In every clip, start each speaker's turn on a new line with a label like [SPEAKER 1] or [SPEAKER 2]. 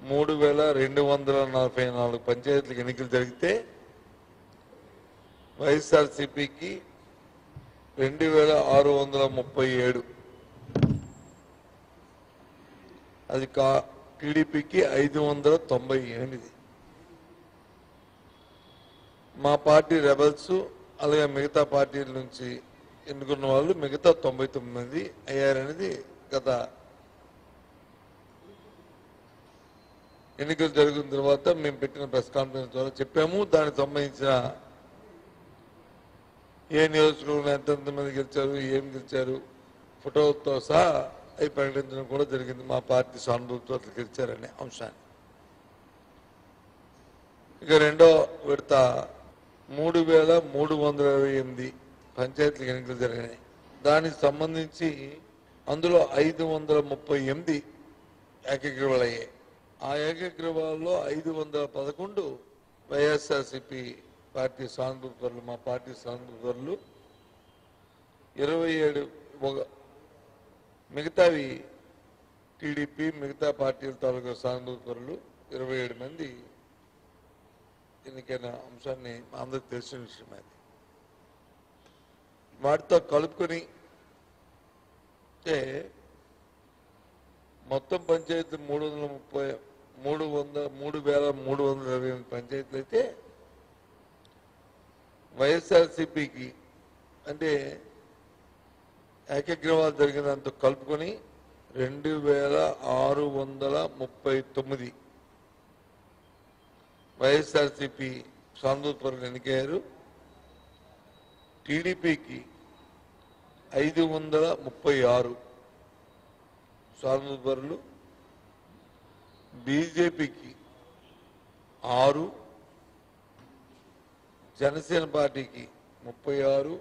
[SPEAKER 1] మూడు వేల రెండు వందల నలభై నాలుగు పంచాయతీలకు ఎన్నికలు జరిగితే వైఎస్ఆర్సీపీకి రెండు వేల ఆరు వందల ముప్పై ఏడు అది కా టీడీపీకి ఐదు వందల తొంభై ఎనిమిది మా పార్టీ రెబల్స్ అలాగే మిగతా పార్టీల నుంచి ఎన్నుకున్న వాళ్ళు మిగతా తొంభై తొమ్మిది మంది అయ్యారనేది గత ఎన్నికలు జరిగిన తర్వాత మేము పెట్టిన ప్రెస్ కాన్ఫరెన్స్ ద్వారా చెప్పాము దానికి సంబంధించిన ఏ నియోజకవర్గంలో ఎంతెంత మంది గెలిచారు ఏం గెలిచారు ఫోటోతో సహా అవి ప్రకటించడం కూడా జరిగింది మా పార్టీ సానుభూతితో అట్లా గెలిచారనే అంశాన్ని ఇక రెండో విడత మూడు వేల మూడు వందల ఇరవై ఎనిమిది పంచాయతీలకు ఎన్నికలు జరిగినాయి దానికి సంబంధించి అందులో ఐదు వందల ముప్పై ఎనిమిది ఏకగ్రీవాలు అయ్యాయి ఆ ఏకగ్రీవాల్లో ఐదు వందల పదకొండు వైఎస్ఆర్సిపి పార్టీ సానుభూతులు మా పార్టీ సానుభూతులు ఇరవై ఏడు ఒక మిగతావి టీడీపీ మిగతా పార్టీల తాలూకా సానుభూతులు ఇరవై ఏడు మంది ఎన్నికైన అంశాన్ని అందరికి తెలిసిన విషయం అది వాటితో కలుపుకొని అంటే మొత్తం పంచాయతీ మూడు వందల ముప్పై మూడు వందల మూడు వేల మూడు వందల ఇరవై ఎనిమిది పంచాయతీలు అయితే వైఎస్ఆర్సిపికి అంటే ఏకగ్రీవాలు జరిగినంత కలుపుకొని రెండు వేల ఆరు వందల ముప్పై తొమ్మిది వైఎస్ఆర్సిపి సాందూర్పురం ఎన్నికయ్యారు టీడీపీకి ఐదు వందల ముప్పై ఆరు సానుభరులు బీజేపీకి ఆరు జనసేన పార్టీకి ముప్పై ఆరు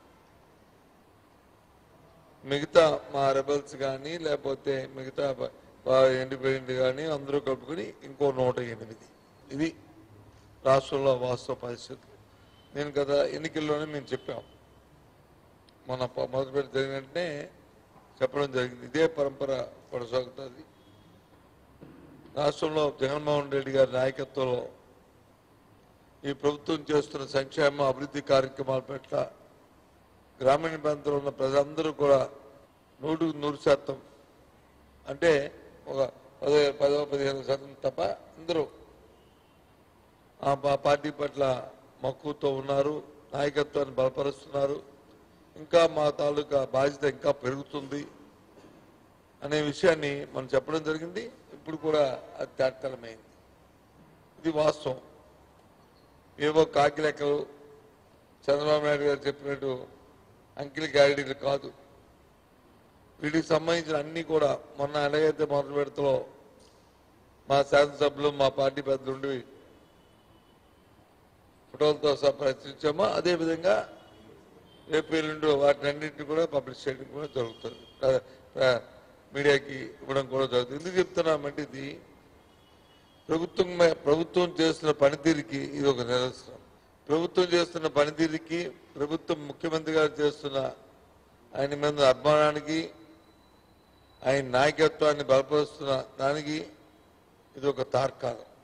[SPEAKER 1] మిగతా మా రెబల్స్ కానీ లేకపోతే మిగతా ఇండిపెండెంట్ కానీ అందరూ కలుపుకొని ఇంకో నూట ఎనిమిది ఇది రాష్ట్రంలో వాస్తవ పరిస్థితులు నేను గత ఎన్నికల్లోనే మేము చెప్పాం మన ప- మొదలుపెట్టి జరిగిన వెంటనే చెప్పడం జరిగింది ఇదే పరంపర కొనసాగుతుంది రాష్ట్రంలో జగన్మోహన్ రెడ్డి గారి నాయకత్వంలో ఈ ప్రభుత్వం చేస్తున్న సంక్షేమ అభివృద్ధి కార్యక్రమాల పట్ల గ్రామీణ ప్రాంతంలో ఉన్న ప్రజలందరూ కూడా నూటికి నూరు శాతం అంటే ఒక పదో పదో పదిహేను శాతం తప్ప అందరూ ఆ పా- పార్టీ పట్ల మక్కువతో ఉన్నారు నాయకత్వాన్ని బలపరుస్తున్నారు ఇంకా మా తాలూకా బాధ్యత ఇంకా పెరుగుతుంది అనే విషయాన్ని మనం చెప్పడం జరిగింది ఇప్పుడు కూడా అది తేటతలమైంది ఇది వాస్తవం ఏవో కాకి లెక్కలు చంద్రబాబు నాయుడు గారు చెప్పినట్టు అంకిలి గ్యారెడీలు కాదు వీటికి సంబంధించిన అన్ని కూడా మొన్న ఎలాగైతే మొదటి విడతలో మా శాసనసభ్యులు మా పార్టీ పెద్దలుండి ఫోటోలతో సహా ప్రచురించామో అదేవిధంగా రేపు ఎల్లుండి వాటిని అన్నింటినీ కూడా పబ్లిష్ చేయడం కూడా జరుగుతుంది ప్ర- ప్ర- మీడియాకి ఇవ్వడం కూడా జరుగుతుంది ఎందుకు చెప్తున్నామంటే ఇది ప్రభుత్వం మే- ప్రభుత్వం చేస్తున్న పనితీరుకి ఇది ఒక నిదర్శనం ప్రభుత్వం చేస్తున్న పనితీరుకి ప్రభుత్వం ముఖ్యమంత్రి గారు చేస్తున్న ఆయన మీద అభిమానానికి ఆయన నాయకత్వాన్ని బలపరుస్తున్న దానికి ఇది ఒక తార్కాణం